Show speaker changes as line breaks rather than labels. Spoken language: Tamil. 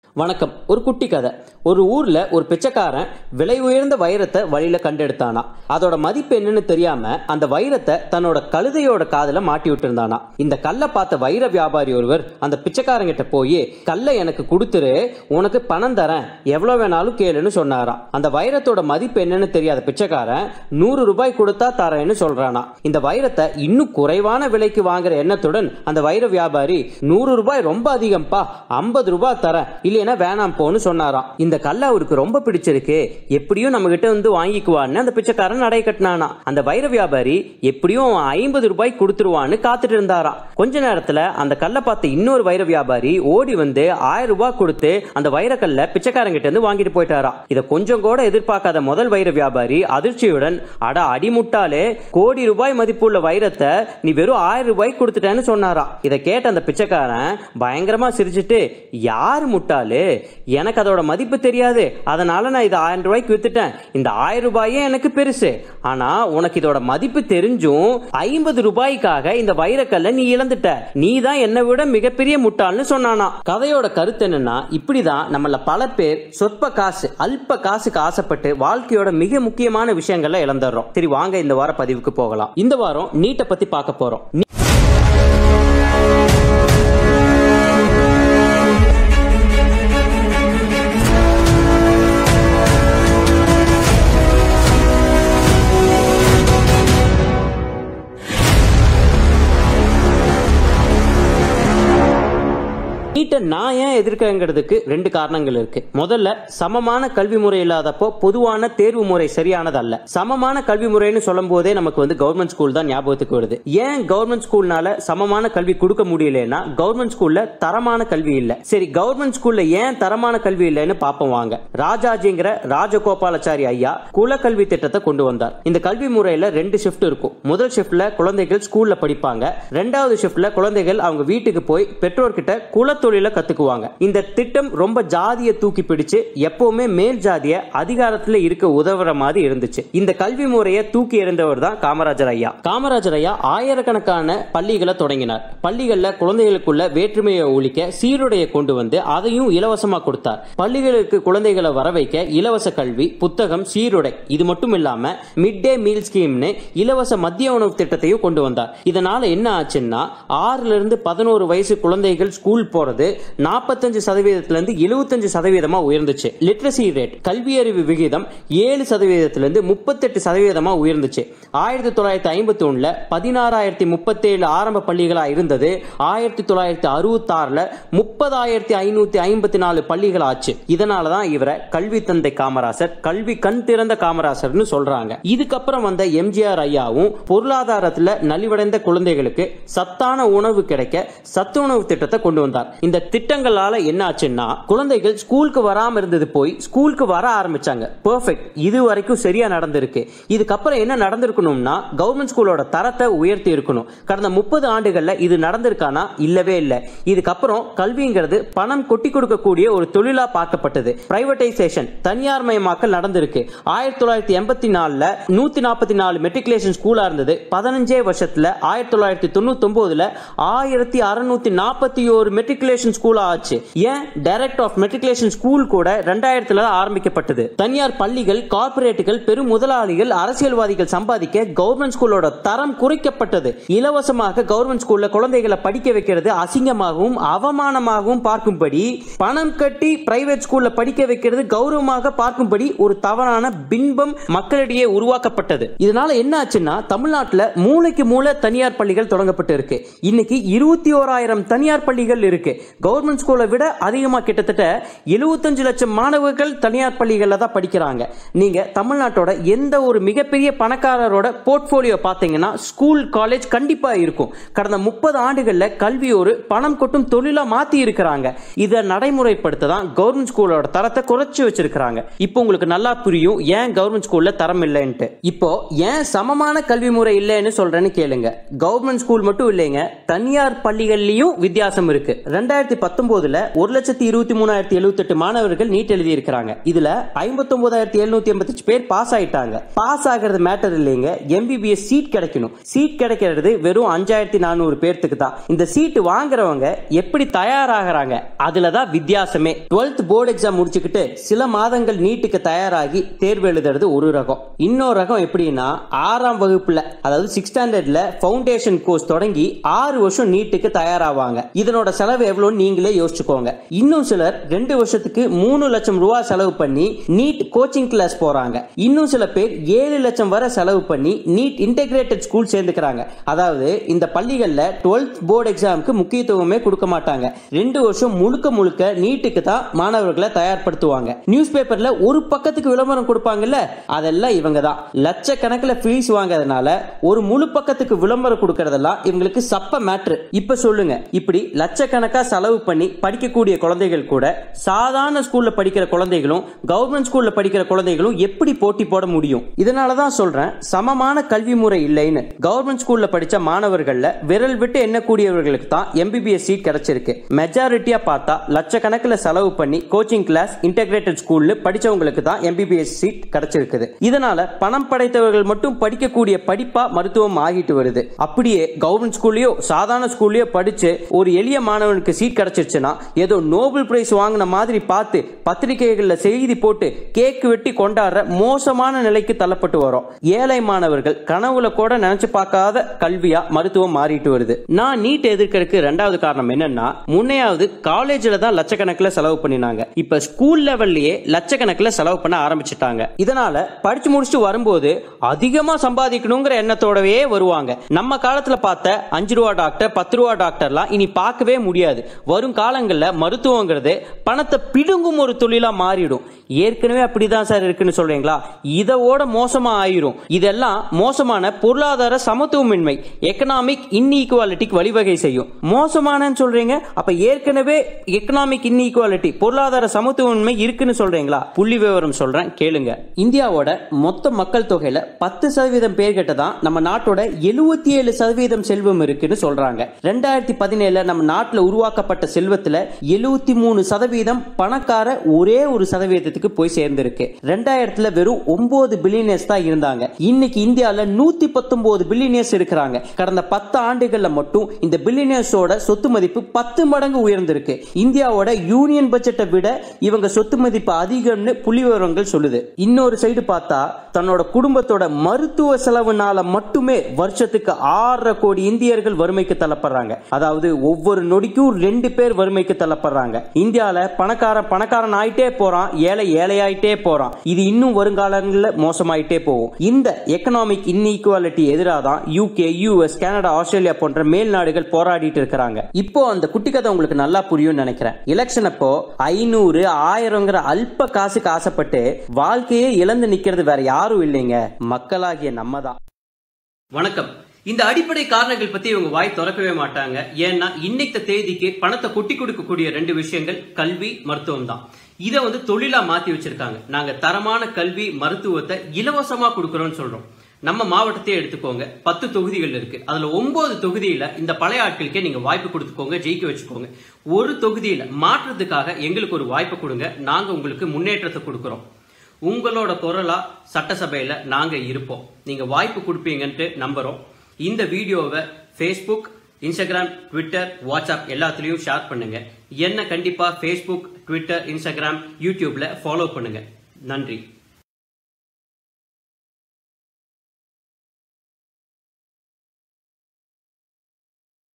வணக்கம் ஒரு குட்டி கதை ஒரு ஊர்ல ஒரு பிச்சைக்காரன் விலை உயர்ந்த வைரத்தை வழியில கண்டெடுத்தானா அதோட மதிப்பு என்னன்னு தெரியாம அந்த வைரத்தை தன்னோட கழுதையோட காதுல மாட்டி விட்டுருந்தானா இந்த கல்லை பார்த்த வைர வியாபாரி ஒருவர் அந்த பிச்சைக்காரங்கிட்ட போய் கல்லை எனக்கு கொடுத்துரு உனக்கு பணம் தரேன் எவ்வளவு வேணாலும் கேளுன்னு சொன்னாராம் அந்த வைரத்தோட மதிப்பு என்னன்னு தெரியாத பிச்சைக்காரன் நூறு ரூபாய் கொடுத்தா தரேன்னு சொல்றானா இந்த வைரத்தை இன்னும் குறைவான விலைக்கு வாங்குற எண்ணத்துடன் அந்த வைர வியாபாரி நூறு ரூபாய் ரொம்ப அதிகம்ப்பா ஐம்பது ரூபாய் தரேன் இல்லைன்னா வேணாம் போன்னு சொன்னாராம் இந்த கல்லை அவருக்கு ரொம்ப பிடிச்சிருக்கு எப்படியும் நம்ம கிட்ட வந்து வாங்கிக்குவான்னு அந்த பிச்சைக்காரன் நடை கட்டினானா அந்த வைர வியாபாரி எப்படியும் ஐம்பது ரூபாய் கொடுத்துருவான்னு காத்துட்டு இருந்தாராம் கொஞ்ச நேரத்துல அந்த கல்லை பார்த்த இன்னொரு வைர வியாபாரி ஓடி வந்து ஆயிரம் ரூபாய் கொடுத்து அந்த வைரக்கல்ல பிச்சைக்காரங்கிட்ட இருந்து வாங்கிட்டு போயிட்டாராம் இதை கொஞ்சம் கூட எதிர்பார்க்காத முதல் வைர வியாபாரி அதிர்ச்சியுடன் அட அடிமுட்டாலே கோடி ரூபாய் மதிப்புள்ள வைரத்தை நீ வெறும் ஆயிரம் ரூபாய் கொடுத்துட்டேன்னு சொன்னாராம் இதை கேட்ட அந்த பிச்சைக்காரன் பயங்கரமா சிரிச்சிட்டு யார் முட்டாளு எனக்கு அதோட மதிப்பு தெரியாது அதனால நான் இதை ஆயிரம் ரூபாய்க்கு வித்துட்டேன் இந்த ஆயிரம் ரூபாயே எனக்கு பெருசு ஆனா உனக்கு இதோட மதிப்பு தெரிஞ்சும் ஐம்பது ரூபாய்க்காக இந்த வைரக்கல்ல நீ இழந்துட்ட நீ தான் என்னை விட மிகப்பெரிய முட்டாள்னு சொன்னானா கதையோட கருத்து என்னன்னா இப்படிதான் நம்மள பல பேர் சொற்ப காசு அல்ப காசுக்கு ஆசைப்பட்டு வாழ்க்கையோட மிக முக்கியமான விஷயங்கள்ல இழந்துடுறோம் சரி வாங்க இந்த வார பதிவுக்கு போகலாம் இந்த வாரம் நீட்டை பத்தி பார்க்க போறோம் நீட்டை நான் ஏன் எதிர்க்கிறேங்கிறதுக்கு ரெண்டு காரணங்கள் இருக்கு முதல்ல சமமான கல்வி முறை இல்லாதப்போ பொதுவான தேர்வு முறை சரியானதல்ல சமமான கல்வி முறைன்னு சொல்லும் போதே நமக்கு வந்து கவர்மெண்ட் ஸ்கூல் தான் ஞாபகத்துக்கு வருது ஏன் கவர்மெண்ட் ஸ்கூல்னால சமமான கல்வி கொடுக்க முடியலன்னா கவர்மெண்ட் ஸ்கூல்ல தரமான கல்வி இல்ல சரி கவர்மெண்ட் ஸ்கூல்ல ஏன் தரமான கல்வி இல்லைன்னு பாப்போம் வாங்க ராஜாஜிங்கிற ராஜகோபாலாச்சாரி ஐயா குலக்கல்வி திட்டத்தை கொண்டு வந்தார் இந்த கல்வி முறையில ரெண்டு ஷிஃப்ட் இருக்கும் முதல் ஷிஃப்ட்ல குழந்தைகள் ஸ்கூல்ல படிப்பாங்க ரெண்டாவது ஷிஃப்ட்ல குழந்தைகள் அவங்க வீட்டுக்கு போய் பெற்றோர்கிட்ட குலத்தொழில கத்துக்குவாங்க இந்த திட்டம் ரொம்ப ஜாதியை தூக்கி பிடிச்சு எப்பவுமே மேல் ஜாதிய அதிகாரத்துல இருக்க உதவுற மாதிரி இருந்துச்சு இந்த கல்வி முறையை தூக்கி எறிந்தவர் தான் காமராஜர் ஐயா காமராஜர் ஐயா ஆயிரக்கணக்கான பள்ளிகளை தொடங்கினார் பள்ளிகள்ல குழந்தைகளுக்குள்ள வேற்றுமையை ஒழிக்க சீருடையை கொண்டு வந்து அதையும் இலவசமா கொடுத்தார் பள்ளிகளுக்கு குழந்தைகளை வர வைக்க இலவச கல்வி புத்தகம் சீருடை இது மட்டும் இல்லாம மிட் டே மீல் ஸ்கீம்னு இலவச மத்திய உணவு திட்டத்தையும் கொண்டு வந்தார் இதனால என்ன ஆச்சுன்னா ஆறுல இருந்து பதினோரு வயசு குழந்தைகள் ஸ்கூல் போறது நாற்பத்தஞ்சு சதவீதத்துல இருந்து எழுபத்தஞ்சு சதவீதமா உயர்ந்துச்சு லிட்ரஸி ரேட் கல்வி அறிவு விகிதம் ஏழு சதவீதத்துல இருந்து முப்பத்தெட்டு சதவீதமா உயர்ந்துச்சு ஆயிரத்தி தொள்ளாயிரத்தி ஐம்பத்தி ஒண்ணுல பதினாறாயிரத்தி முப்பத்தேழு ஆரம்ப பள்ளிகளா இருந்தது ஆயிரத்தி தொள்ளாயிரத்தி அறுபத்தி ஆறுல முப்பதாயிரத்தி ஐநூத்தி ஐம்பத்தி நாலு பள்ளிகள் ஆச்சு இதனாலதான் இவரை கல்வி தந்தை காமராசர் கல்வி கண் திறந்த காமராசர்னு சொல்றாங்க இதுக்கப்புறம் வந்த எம்ஜிஆர் ஐயாவும் பொருளாதாரத்துல நலிவடைந்த குழந்தைகளுக்கு சத்தான உணவு கிடைக்க சத்து உணவு திட்டத்தை கொண்டு வந்தார் இந்த திட்டங்களால என்ன ஆச்சுன்னா குழந்தைகள் ஸ்கூலுக்கு வராம இருந்தது போய் ஸ்கூலுக்கு வர ஆரம்பிச்சாங்க பெர்ஃபெக்ட் இது வரைக்கும் சரியா நடந்திருக்கு இதுக்கப்புறம் என்ன நடந்திருக்கணும்னா கவர்மெண்ட் ஸ்கூலோட தரத்தை உயர்த்தி இருக்கணும் கடந்த முப்பது ஆண்டுகள்ல இது நடந்திருக்கானா இல்லவே இல்ல இதுக்கப்புறம் கல்விங்கிறது பணம் கொட்டி கொடுக்கக்கூடிய ஒரு தொழிலா பார்க்கப்பட்டது பிரைவேடைசேஷன் தனியார் மயமாக்கல் நடந்திருக்கு ஆயிரத்தி தொள்ளாயிரத்தி எண்பத்தி நாலுல நூத்தி நாற்பத்தி நாலு மெட்ரிகுலேஷன் ஸ்கூலா இருந்தது பதினஞ்சே வருஷத்துல ஆயிரத்தி தொள்ளாயிரத்தி தொண்ணூத்தி ஒன்பதுல ஆயிரத்தி அறுநூத்தி நாற்பத்தி ஒரு மெட்ரிகுலேஷன் ஸ்கூல் ஆச்சு ஏன் டைரக்ட் ஆஃப் மெட்ரிகுலேஷன் ஸ்கூல் கூட ரெண்டாயிரத்துல ஆரம்பிக்கப்பட்டது தனியார் பள்ளிகள் கார்பரேட்டுகள் பெரும் முதலாளிகள் அரசியல்வாதிகள் சம்பாதிக்க கவர்மெண்ட் ஸ்கூலோட தரம் குறைக்கப்பட்டது இலவசமாக கவர்மெண்ட் ஸ்கூல்ல குழந்தைகளை படிக்க வைக்கிறது அசிங்கமாகவும் அவமானமாகவும் பார்க்கும்படி பணம் கட்டி பிரைவேட் ஸ்கூல்ல படிக்க வைக்கிறது கௌரவமாக பார்க்கும்படி ஒரு தவறான பின்பம் மக்களிடையே உருவாக்கப்பட்டது இதனால என்ன ஆச்சுன்னா தமிழ்நாட்டுல மூளைக்கு மூளை தனியார் பள்ளிகள் தொடங்கப்பட்டு இருக்கு இன்னைக்கு இருபத்தி ஓராயிரம் தனியார் பள்ளிகள் இருக்கு கவர்மெண்ட் ஸ்கூலை விட அதிகமா கிட்டத்தட்ட எழுபத்தஞ்சு லட்சம் மாணவர்கள் தனியார் பள்ளிகள்ல தான் படிக்கிறாங்க நீங்க தமிழ்நாட்டோட எந்த ஒரு மிகப்பெரிய பணக்காரரோட போர்ட்போலியோ பாத்தீங்கன்னா ஸ்கூல் காலேஜ் கண்டிப்பா இருக்கும் கடந்த முப்பது ஆண்டுகள்ல கல்வி ஒரு பணம் கொட்டும் தொழிலா மாத்தி இருக்கிறாங்க இதை நடைமுறைப்படுத்த தான் கவர்மெண்ட் ஸ்கூலோட தரத்தை குறைச்சு வச்சிருக்காங்க இப்போ உங்களுக்கு நல்லா புரியும் ஏன் கவர்மெண்ட் ஸ்கூல்ல தரம் இல்லைன்ட்டு இப்போ ஏன் சமமான கல்வி முறை இல்லைன்னு சொல்றேன்னு கேளுங்க கவர்மெண்ட் ஸ்கூல் மட்டும் இல்லைங்க தனியார் பள்ளிகள்லயும் வித்தியாசம் இருக்கு ரெண்டாயிரத்தி ரெண்டாயிரத்தி பத்தொன்பதுல ஒரு லட்சத்தி இருபத்தி மூணாயிரத்தி எழுபத்தி எட்டு மாணவர்கள் நீட் எழுதி இருக்கிறாங்க இதுல ஐம்பத்தி ஒன்பதாயிரத்தி எழுநூத்தி எண்பத்தஞ்சு பேர் பாஸ் ஆயிட்டாங்க பாஸ் ஆகிறது மேட்டர் இல்லைங்க எம்பிபிஎஸ் சீட் கிடைக்கணும் சீட் கிடைக்கிறது வெறும் அஞ்சாயிரத்தி நானூறு பேர்த்துக்கு தான் இந்த சீட் வாங்குறவங்க எப்படி தயாராகிறாங்க அதுல தான் வித்தியாசமே டுவெல்த் போர்டு எக்ஸாம் முடிச்சுக்கிட்டு சில மாதங்கள் நீட்டுக்கு தயாராகி தேர்வு எழுதுறது ஒரு ரகம் இன்னொரு ரகம் எப்படின்னா ஆறாம் வகுப்புல அதாவது சிக்ஸ் ஸ்டாண்டர்ட்ல ஃபவுண்டேஷன் கோர்ஸ் தொடங்கி ஆறு வருஷம் நீட்டுக்கு தயாராவாங்க இதனோட செலவு எவ்வளோன்னு நீங்களே யோசிச்சுக்கோங்க இன்னும் சிலர் ரெண்டு வருஷத்துக்கு மூணு லட்சம் ரூபாய் செலவு பண்ணி நீட் கோச்சிங் கிளாஸ் போறாங்க இன்னும் சில பேர் ஏழு லட்சம் வரை செலவு பண்ணி நீட் இன்டெகிரேட்டட் ஸ்கூல் சேர்ந்துக்கிறாங்க அதாவது இந்த பள்ளிகள்ல டுவெல்த் போர்டு எக்ஸாமுக்கு முக்கியத்துவமே கொடுக்க மாட்டாங்க ரெண்டு வருஷம் முழுக்க முழுக்க நீட்டுக்கு தான் மாணவர்களை தயார்படுத்துவாங்க நியூஸ் பேப்பர்ல ஒரு பக்கத்துக்கு விளம்பரம் கொடுப்பாங்கல்ல அதெல்லாம் இவங்க தான் லட்சக்கணக்கில் ஃபீஸ் வாங்குறதுனால ஒரு முழு பக்கத்துக்கு விளம்பரம் கொடுக்கறதெல்லாம் இவங்களுக்கு சப்ப மேட்ரு இப்ப சொல்லுங்க இப்படி லட்சக்கணக்கா செலவு பண்ணி படிக்கக்கூடிய குழந்தைகள் கூட சாதாரண ஸ்கூல்ல படிக்கிற குழந்தைகளும் கவர்மெண்ட் ஸ்கூல்ல படிக்கிற குழந்தைகளும் எப்படி போட்டி போட முடியும் இதனால தான் சொல்றேன் சமமான கல்வி முறை இல்லைன்னு கவர்மெண்ட் ஸ்கூல்ல படிச்ச மாணவர்கள்ல விரல் விட்டு எண்ணக்கூடியவர்களுக்கு தான் எம்பிபிஎஸ் சீட் கிடைச்சிருக்கு மெஜாரிட்டியா பார்த்தா லட்சக்கணக்கில் செலவு பண்ணி கோச்சிங் கிளாஸ் இன்டெகிரேட்டட் ஸ்கூல்னு படிச்சவங்களுக்கு தான் எம்பிபிஎஸ் சீட் கிடைச்சிருக்குது இதனால பணம் படைத்தவர்கள் மட்டும் படிக்கக்கூடிய படிப்பா மருத்துவம் ஆகிட்டு வருது அப்படியே கவர்மெண்ட் ஸ்கூல்லயோ சாதாரண ஸ்கூல்லயோ படிச்சு ஒரு எளிய மாணவனுக்கு சீட் கிடைச்சிருச்சுன்னா ஏதோ நோபல் பிரைஸ் வாங்கின மாதிரி பார்த்து பத்திரிகைகள்ல செய்தி போட்டு கேக் வெட்டி கொண்டாடுற மோசமான நிலைக்கு தள்ளப்பட்டு வரோம் ஏழை மாணவர்கள் கனவுல கூட நினைச்சு பார்க்காத கல்வியா மருத்துவம் மாறிட்டு வருது நான் நீட் எதிர்க்கிறதுக்கு ரெண்டாவது காரணம் என்னன்னா முன்னையாவது காலேஜ்ல தான் லட்சக்கணக்கில் செலவு பண்ணினாங்க இப்ப ஸ்கூல் லெவல்லயே லட்சக்கணக்கில் செலவு பண்ண ஆரம்பிச்சிட்டாங்க இதனால படிச்சு முடிச்சுட்டு வரும்போது அதிகமா சம்பாதிக்கணுங்கிற எண்ணத்தோடவே வருவாங்க நம்ம காலத்துல பார்த்த அஞ்சு ரூபா டாக்டர் பத்து ரூபா டாக்டர்லாம் இனி பார்க்கவே முடியாது வரும் காலங்களில் மருத்துவங்கிறது பணத்தை பிடுங்கும் ஒரு தொழிலா மாறிடும் ஏற்கனவே அப்படிதான் சார் இருக்குன்னு சொல்றீங்களா இதோட மோசமா ஆயிரும் இதெல்லாம் மோசமான பொருளாதார சமத்துவமின்மை எக்கனாமிக் இன்இக்வாலிட்டிக்கு வழிவகை செய்யும் மோசமானன்னு சொல்றீங்க அப்ப ஏற்கனவே எக்கனாமிக் இன்இக்வாலிட்டி பொருளாதார சமத்துவமின்மை இருக்குன்னு சொல்றீங்களா புள்ளி விவரம் சொல்றேன் கேளுங்க இந்தியாவோட மொத்த மக்கள் தொகையில பத்து சதவீதம் பேர் கிட்ட தான் நம்ம நாட்டோட எழுபத்தி ஏழு சதவீதம் செல்வம் இருக்குன்னு சொல்றாங்க ரெண்டாயிரத்தி பதினேழுல நம்ம நாட்டில் உருவாக்கப்பட்ட செல்வத்துல எழுபத்தி மூணு சதவீதம் பணக்கார ஒரே ஒரு சதவீதத்துக்கு போய் சேர்ந்திருக்கு ரெண்டாயிரத்துல வெறும் ஒன்பது பில்லியனர்ஸ் தான் இருந்தாங்க இன்னைக்கு இந்தியால நூத்தி பத்தொன்பது பில்லியனர்ஸ் இருக்கிறாங்க கடந்த பத்து ஆண்டுகள்ல மட்டும் இந்த பில்லியனர்ஸோட சொத்து மதிப்பு பத்து மடங்கு உயர்ந்திருக்கு இந்தியாவோட யூனியன் பட்ஜெட்டை விட இவங்க சொத்து மதிப்பு அதிகம்னு புள்ளி விவரங்கள் சொல்லுது இன்னொரு சைடு பார்த்தா தன்னோட குடும்பத்தோட மருத்துவ செலவுனால மட்டுமே வருஷத்துக்கு ஆறரை கோடி இந்தியர்கள் வறுமைக்கு தள்ளப்படுறாங்க அதாவது ஒவ்வொரு நொடிக்கும் ரெண்டு பேர் வறுமைக்கு தள்ளப்படுறாங்க இந்தியால பணக்காரன் பணக்காரன் ஆயிட்டே போறான் ஏழை ஏழையாயிட்டே போறான் இது இன்னும் வருங்காலங்களில் மோசமாயிட்டே போகும் இந்த எக்கனாமிக் இன்இக்வாலிட்டி எதிராக தான் யூகே யூஎஸ் கனடா ஆஸ்திரேலியா போன்ற மேல் நாடுகள் போராடிட்டு இருக்கிறாங்க இப்போ அந்த குட்டி கதை உங்களுக்கு நல்லா புரியும் நினைக்கிறேன் எலெக்ஷன் அப்போ ஐநூறு ஆயிரங்கிற அல்ப காசுக்கு ஆசைப்பட்டு வாழ்க்கையே இழந்து நிக்கிறது வேற யாரும் இல்லைங்க மக்களாகிய நம்ம தான் வணக்கம் இந்த அடிப்படை காரணங்கள் பத்தி இவங்க வாய் திறக்கவே மாட்டாங்க ஏன்னா இன்னைக்கு தேதிக்கு பணத்தை கொட்டி கொடுக்கக்கூடிய ரெண்டு விஷயங்கள் கல்வி மருத்துவம் தான் இதை வந்து தொழிலா மாத்தி வச்சிருக்காங்க நாங்க தரமான கல்வி மருத்துவத்தை இலவசமா கொடுக்கறோம்னு சொல்றோம் நம்ம மாவட்டத்தையே எடுத்துக்கோங்க பத்து தொகுதிகள் இருக்கு அதுல ஒன்பது தொகுதியில இந்த பழைய ஆட்களுக்கே நீங்க வாய்ப்பு கொடுத்துக்கோங்க ஜெயிக்க வச்சுக்கோங்க ஒரு தொகுதியில மாற்றத்துக்காக எங்களுக்கு ஒரு வாய்ப்பு கொடுங்க நாங்க உங்களுக்கு முன்னேற்றத்தை கொடுக்கறோம் உங்களோட குரலா சட்டசபையில நாங்க இருப்போம் நீங்க வாய்ப்பு கொடுப்பீங்கன்ட்டு நம்புறோம் இந்த வீடியோவை ஃபேஸ்புக் இன்ஸ்டாகிராம் ட்விட்டர் வாட்ஸ்அப் எல்லாத்துலயும் ஷேர் பண்ணுங்க என்ன கண்டிப்பா ஃபேஸ்புக் ட்விட்டர் இன்ஸ்டாகிராம் யூடியூப்ல ஃபாலோ பண்ணுங்க நன்றி